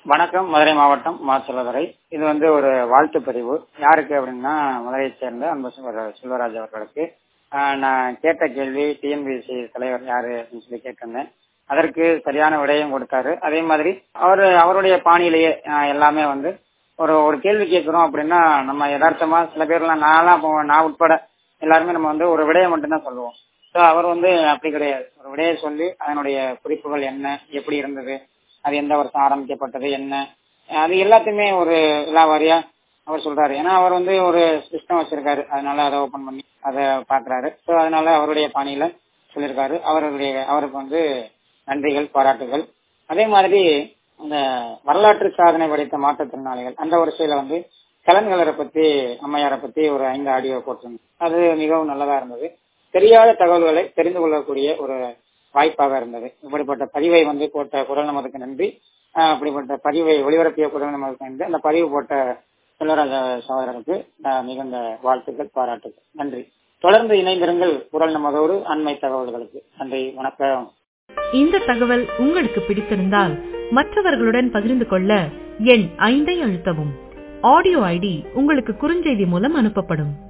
வணக்கம் மதுரை மாவட்டம் மாச்சலதுறை இது வந்து ஒரு வாழ்த்து பதிவு யாருக்கு அப்படின்னா மதுரையைச் சேர்ந்த அன்பு செல்வ- செல்வராஜ் அவர்களுக்கு ஆஹ் நான் கேட்ட கேள்வி டிஎன்பிசி தலைவர் யாரு அப்படின்னு சொல்லி கேட்டிருந்தேன் அதற்கு சரியான விடையும் கொடுத்தாரு அதே மாதிரி அவர் அவருடைய பாணியிலேயே ஆஹ் எல்லாமே வந்து ஒரு ஒரு கேள்வி கேட்கிறோம் அப்படின்னா நம்ம யதார்த்தமா சில பேர்லாம் நான்லாம் இப்போ நான் உட்பட எல்லாருமே நம்ம வந்து ஒரு விடையை மட்டும்தான் சொல்லுவோம் ஸோ அவர் வந்து அப்படி கிடையாது ஒரு விடையை சொல்லி அதனுடைய குறிப்புகள் என்ன எப்படி இருந்தது அது எந்த வருஷம் ஆரம்பிக்கப்பட்டது என்ன அது எல்லாத்தையுமே ஒரு எல்லா வாரியா அவர் சொல்றாரு ஏன்னா அவர் வந்து ஒரு சிஸ்டம் வச்சிருக்காரு அதனால அதை ஓபன் பண்ணி அதை பாக்குறாரு ஸோ அதனால அவருடைய பாணியில சொல்லியிருக்காரு அவருடைய அவருக்கு வந்து நன்றிகள் பாராட்டுகள் அதே மாதிரி இந்த வரலாற்று சாதனை படைத்த மாற்றுத்திறனாளிகள் அந்த வரிசையில வந்து கலன்களரை பத்தி அம்மையாரை பத்தி ஒரு ஐந்து ஆடியோ போட்டிருந்தோம் அது மிகவும் நல்லதா இருந்தது தெரியாத தகவல்களை தெரிந்து கொள்ளக்கூடிய ஒரு வாய்ப்பாக இருந்தது இப்படிப்பட்ட பதிவை வந்து போட்ட குரல் நமதுக்கு நன்றி ஆஹ் அப்படிப்பட்ட பதிவை ஒளிபரப்பிய குரல் நமதுக்கு நன்றி அந்த பதிவு போட்ட செல்வராஜ சகோதரருக்கு ஆஹ் மிகுந்த வாழ்த்துக்கள் பாராட்டுகள் நன்றி தொடர்ந்து இணைந்திருங்கள் குரல் நமதோடு அண்மை தகவல்களுக்கு நன்றி வணக்கம் இந்த தகவல் உங்களுக்கு பிடித்திருந்தால் மற்றவர்களுடன் பகிர்ந்து கொள்ள எண் ஐந்தை அழுத்தவும் ஆடியோ ஐடி உங்களுக்கு குறுஞ்செய்தி மூலம் அனுப்பப்படும்